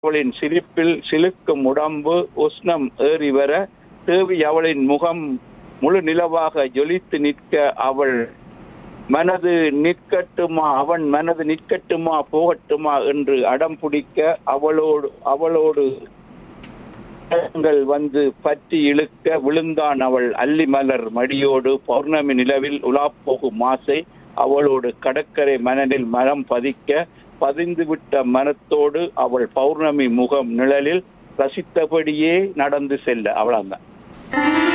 அவளின் சிரிப்பில் சிலுக்கும் உடம்பு உஷ்ணம் ஏறி வர தேவி அவளின் முகம் முழு நிலவாக ஜொலித்து நிற்க அவள் மனது நிற்கட்டுமா அவன் மனது நிற்கட்டுமா போகட்டுமா என்று அடம் பிடிக்க அவளோடு அவளோடு கரங்கள் வந்து பற்றி இழுக்க விழுந்தான் அவள் அல்லி மலர் மடியோடு பௌர்ணமி நிலவில் உலாப்போகும் மாசை அவளோடு கடற்கரை மணலில் மரம் பதிக்க பதிந்துவிட்ட மனத்தோடு அவள் பௌர்ணமி முகம் நிழலில் ரசித்தபடியே நடந்து செல்ல அவ்வளவுதான்